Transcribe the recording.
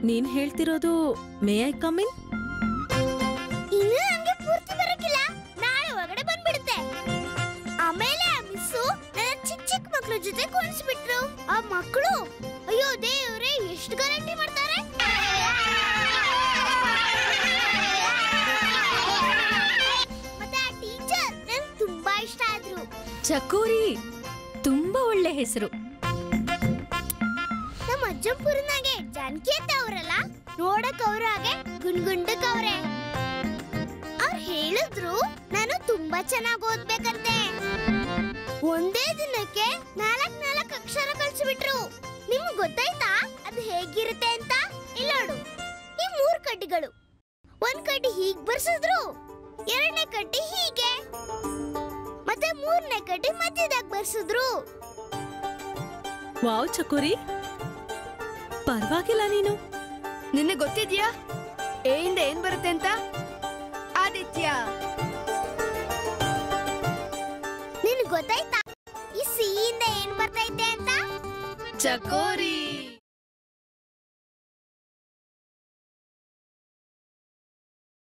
ನೀನ್ ಹೇಳ್ತಿರೋದು may I come in ಇನ್ನು ನಂಗೆ ಪೂರ್ತಿ ಬರಕಿಲ್ಲ ನಾಳೆ ಒಳಗಡೆ ಬಂದ್ಬಿಡುತ್ತೆ ಆಮೇಲೆ ಆ ಮಿಸ್ಸು ನನ್ನ ಚಿಕ್ಕ ಚಿಕ್ಕ ಮಕ್ಳ ಜೊತೆ ಕೂರಿಸ್ಬಿಟ್ರು ಆ ಮಕ್ಕಳು ಅಯ್ಯೋ ದೇವ್ರೆ ಎಷ್ಟು ಗಲಾಟೆ ಮಾಡ್ತಾರೆ ಮತ್ತೆ ಆ ಟೀಚರ್ ನನ್ಗೆ ತುಂಬಾ ಇಷ್ಟ ಆದ್ರು ಚಕೋರಿ ತುಂಬಾ ಒಳ್ಳೆ ಹೆಸರು ನಮ್ಮ ಅಜ್ಜಂಪುರನಾಗೆ ಜಾನಕಿ ಅಂತ ಅವರಲ್ಲ ನೋಡಕ್ ಅವ್ರ ಹಾಗೆ ಗುಂಡ್ಗುಂಡಕ್ ಅವ್ರೆ ಅವ್ರು ಹೇಳಿದ್ರು ನಾನು ತುಂಬಾ ಚೆನ್ನಾಗಿ ಓದ್ಬೇಕಂತೆ ಒಂದೇ ದಿನಕ್ಕೆ ನಾಲ್ಕ್ ನಾಲ್ಕ್ ಅಕ್ಷರ ಕಳ್ಸಿಬಿಟ್ರು ನಿಮ್ಗೆ ಗೊತ್ತಾಯ್ತಾ ಅದು ಹೇಗಿರುತ್ತೆ ಅಂತ ಇಲ್ಲ ನೋಡು ಈ ಮೂರ್ ಕಡ್ಡಿಗಳು ಒಂದ್ ಕಡ್ಡಿ ಹೀಗ್ ಬರ್ಸಿದ್ರು ಎರಡನೇ ಕಡ್ಡಿ ಹೀಗೆ ಮತ್ತೆ ಮೂರನೇ ಕಡ್ಡಿ ಮಧ್ಯದಾಗ ಬರ್ಸಿದ್ರು ವಾವ್ ಚಕೋರಿ ಪರವಾಗಿಲ್ಲ ನೀನು ನಿನಗೆ ಗೊತ್ತಿದ್ಯಾ ಎ ಇಂದ ಏನ್ ಬರುತ್ತೆ ಅಂತ ಆದಿತ್ಯ ನಿನ್ ಗೊತ್ತಾಯ್ತಾ ಈ ಸಿಹಿಯಿಂದ ಏನ್ ಬರ್ತೈತೆ ಅಂತ ಚಕೋರಿ